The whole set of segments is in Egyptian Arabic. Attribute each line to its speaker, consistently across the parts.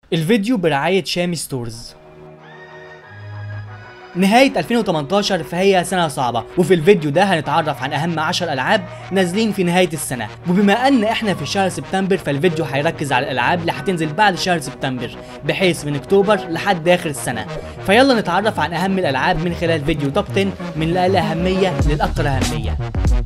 Speaker 1: الفيديو برعاية شامي ستورز نهاية 2018 فهي سنة صعبة وفي الفيديو ده هنتعرف عن أهم 10 ألعاب نازلين في نهاية السنة وبما أن إحنا في شهر سبتمبر فالفيديو هيركز على الألعاب اللي هتنزل بعد شهر سبتمبر بحيث من أكتوبر لحد آخر السنة فيلا نتعرف عن أهم الألعاب من خلال فيديو توب 10 من الأقل أهمية للأكثر أهمية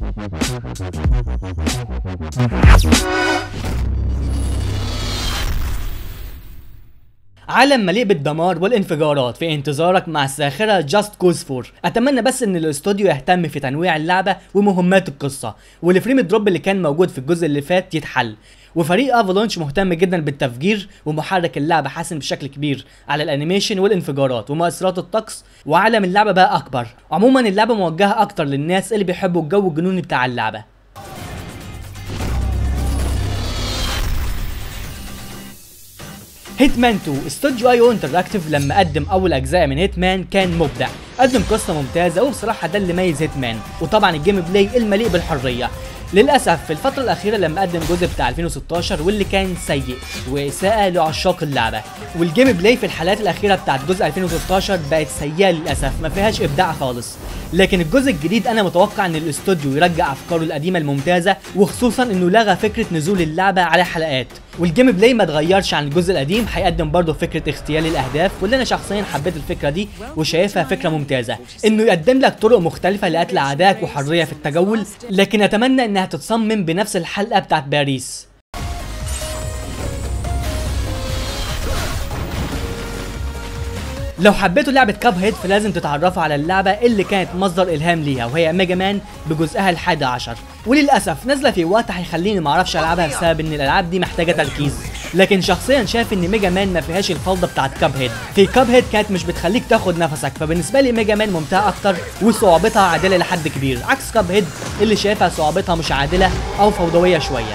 Speaker 1: عالم مليء بالدمار والانفجارات في انتظارك مع الساخرة جاست كوز 4 اتمنى بس ان الاستوديو يهتم في تنويع اللعبة ومهمات القصة والفريم دروب اللي كان موجود في الجزء اللي فات يتحل وفريق افالونش مهتم جدا بالتفجير ومحرك اللعبة حاسن بشكل كبير على الانيميشن والانفجارات ومؤثرات الطقس وعالم اللعبة بقى اكبر عموما اللعبة موجهة اكتر للناس اللي بيحبوا الجو الجنوني بتاع اللعبة هيتمان 2 استوديو اي او انتراكتيف لما قدم اول اجزاء من هيتمان كان مبدع قدم قصه ممتازه وبصراحه ده اللي ميز هيتمان وطبعا الجيم بلاي المليء بالحريه للاسف في الفتره الاخيره لما قدم جزء بتاع 2016 واللي كان سيء واساءه لعشاق اللعبه والجيم بلاي في الحالات الاخيره بتاعت جزء 2016 بقت سيئه للاسف ما فيهاش ابداع خالص لكن الجزء الجديد انا متوقع ان الاستوديو يرجع افكاره القديمه الممتازه وخصوصا انه لغى فكره نزول اللعبه على حلقات والجيم بلاي ما اتغيرش عن الجزء القديم هيقدم برضه فكره اغتيال الاهداف واللي انا شخصيا حبيت الفكره دي وشايفها فكره ممتازه انه يقدم لك طرق مختلفه لقتل اعدائك وحريه في التجول لكن اتمنى انها تتصمم بنفس الحلقه بتاعت باريس لو حبيتوا لعبة كاب هيد فلازم تتعرفوا على اللعبة اللي كانت مصدر إلهام ليها وهي ميجا مان بجزءها الحادي عشر وللأسف نازلة في وقت هيخليني معرفش ألعبها بسبب إن الألعاب دي محتاجة تركيز لكن شخصيا شايف إن ميجا مان ما فيهاش الفوضى بتاعت كاب هيد في كاب هيد كانت مش بتخليك تاخد نفسك فبالنسبة لي ميجا مان ممتعة أكتر وصعوبتها عادلة لحد كبير عكس كاب هيد اللي شايفها صعوبتها مش عادلة أو فوضوية شوية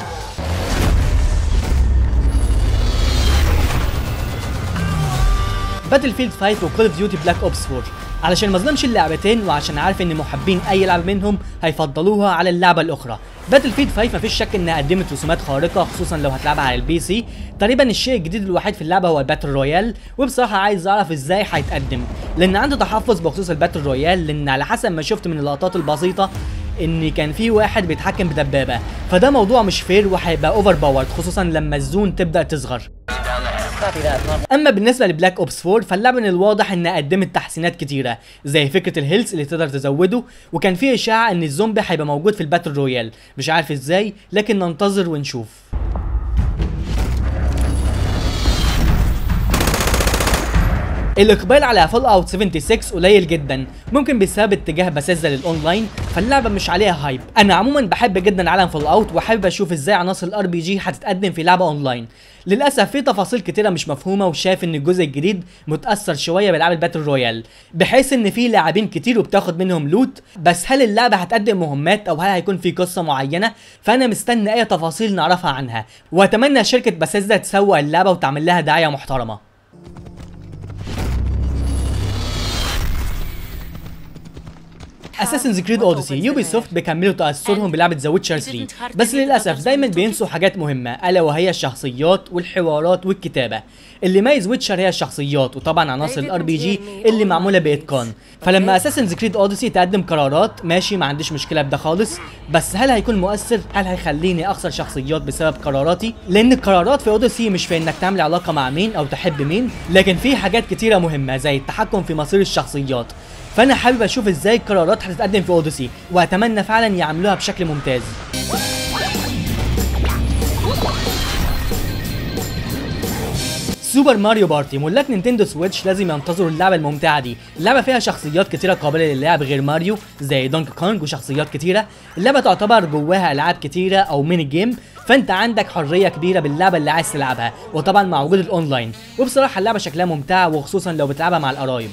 Speaker 1: باتل فيلد 5 وكول اوف ديوتي بلاك اوبس 4 علشان ما اظلمش اللعبتين وعشان عارف ان محبين اي لعبه منهم هيفضلوها على اللعبه الاخرى باتل فيلد 5 مفيش شك انها قدمت رسومات خارقه خصوصا لو هتلعبها على البي سي تقريبا الشيء الجديد الوحيد في اللعبه هو الباتل رويال وبصراحه عايز اعرف ازاي هيتقدم لان عندي تحفظ بخصوص الباتل رويال لان على حسب ما شفت من اللقطات البسيطه ان كان في واحد بيتحكم بدبابه فده موضوع مش فير وهيبقى اوفر باورد خصوصا لما الزون تبدا تصغر اما بالنسبه لبلاك اوبس 4 فاللعبه من الواضح انها قدمت تحسينات كتيره زي فكره الهيلث اللي تقدر تزوده وكان في اشاعه ان الزومبي هيبقى موجود في الباتل رويال مش عارف ازاي لكن ننتظر ونشوف الاقبال على فول اوت 76 قليل جدا ممكن بسبب اتجاه باسيزا للاونلاين فاللعبه مش عليها هايب انا عموما بحب جدا عالم فول اوت وحابب اشوف ازاي عناصر الار بي جي هتتقدم في لعبه اونلاين للاسف في تفاصيل كتيره مش مفهومه وشايف ان الجزء الجديد متاثر شويه بالعاب الباتل رويال بحيث ان في لاعبين كتير وبتاخد منهم لوت بس هل اللعبه هتقدم مهمات او هل هيكون في قصه معينه فانا مستني اي تفاصيل نعرفها عنها واتمنى شركه باسيزا تسوق اللعبه وتعمل لها دعايه محترمه اساسنز كريد اوديسي يوبي سوفت بيكملوا تاثرهم بلعبه ذا ويتشر 3 بس للاسف دايما بينسوا حاجات مهمه الا وهي الشخصيات والحوارات والكتابه اللي ميز ويتشر هي الشخصيات وطبعا عناصر الار بي جي اللي معموله باتقان فلما اساسنز كريد اوديسي تقدم قرارات ماشي ما عنديش مشكله بده خالص بس هل هيكون مؤثر هل هيخليني اخسر شخصيات بسبب قراراتي لان القرارات في اوديسي مش في انك تعمل علاقه مع مين او تحب مين لكن في حاجات كتيره مهمه زي التحكم في مصير الشخصيات فانا حابب اشوف ازاي القرارات هتتقدم في اوديسي واتمنى فعلا يعملوها بشكل ممتاز سوبر ماريو بارتي ملاك نينتندو سويتش لازم ينتظروا اللعبه الممتعه دي اللعبه فيها شخصيات كتيره قابله للعب غير ماريو زي دونكي كونج وشخصيات كتيره اللعبه تعتبر جواها العاب كتيره او ميني جيم فانت عندك حريه كبيره باللعبه اللي عايز تلعبها وطبعا مع وجود الاونلاين وبصراحه اللعبه شكلها ممتعه وخصوصا لو بتلعبها مع القرايب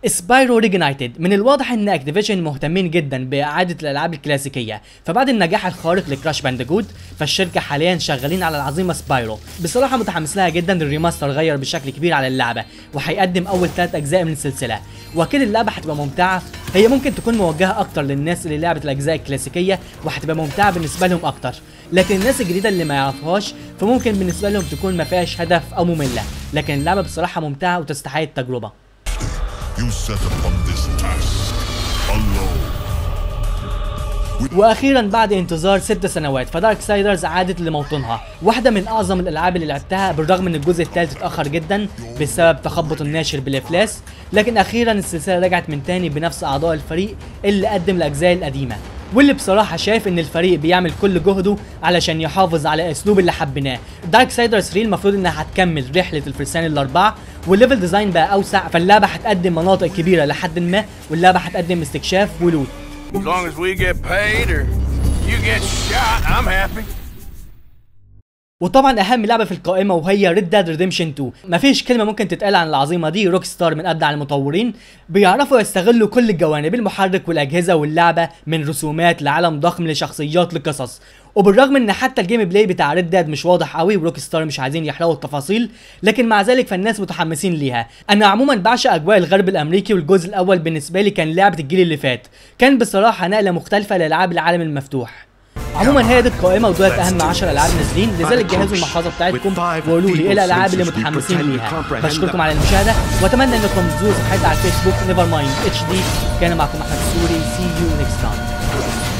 Speaker 1: سبايرو ريجنايتد من الواضح ان اكتيفيجن مهتمين جدا باعاده الالعاب الكلاسيكيه فبعد النجاح الخارق لكراش باندجود فالشركه حاليا شغالين على العظيمه سبايرو بصراحه متحمس لها جدا الريماستر غير بشكل كبير على اللعبه وهيقدم اول ثلاث اجزاء من السلسله واكيد اللعبه هتبقى ممتعه هي ممكن تكون موجهه اكتر للناس اللي لعبت الاجزاء الكلاسيكيه وهتبقى ممتعه بالنسبه لهم اكتر لكن الناس الجديده اللي ما يعرفوهاش فممكن بالنسبه لهم تكون ما فيهاش هدف او ممله لكن اللعبه بصراحه ممتعه وتستحق التجربه
Speaker 2: You set upon this task alone.
Speaker 1: واخيرا بعد انتظار ست سنوات فدارك سايدرز عادت لموطنها واحده من اعظم الالعاب اللي لعبتها بالرغم ان الجزء الثالث اتاخر جدا بسبب تخبط الناشر بالافلاس لكن اخيرا السلسله رجعت من تاني بنفس اعضاء الفريق اللي قدم الاجزاء القديمه واللي بصراحة شايف ان الفريق بيعمل كل جهده علشان يحافظ على اسلوب اللي حبيناه دارك سايدرز 3 المفروض انها هتكمل رحلة الفرسان الاربعة والليفل ديزاين بقى اوسع فاللعبة هتقدم مناطق كبيرة لحد ما واللعبة هتقدم استكشاف ولوت
Speaker 3: As long as we get paid or you get shot, I'm happy.
Speaker 1: وطبعا اهم لعبه في القائمه وهي ريد ديد ريديمشن 2 مفيش كلمه ممكن تتقال عن العظيمه دي روك ستار من ابدع المطورين بيعرفوا يستغلوا كل الجوانب المحرك والاجهزه واللعبه من رسومات لعالم ضخم لشخصيات لقصص وبالرغم ان حتى الجيم بلاي بتاع ريد ديد مش واضح قوي وروك ستار مش عايزين يحرقوا التفاصيل لكن مع ذلك فالناس متحمسين ليها انا عموما بعشق اجواء الغرب الامريكي والجزء الاول بالنسبه لي كان لعبه الجيل اللي فات كان بصراحه نقله مختلفه لالعاب العالم المفتوح عموما هي دي القائمه ودولت اهم 10 العاب نازلين لذلك جهزوا المحفظه بتاعتكم وقولوا لي ايه الالعاب اللي متحمسين ليها بشكركم على المشاهده واتمنى انكم تزوروا صفحتي على الفيسبوك نيفر مايند اتش دي كان معكم احمد السوري سي يو نيكست تايم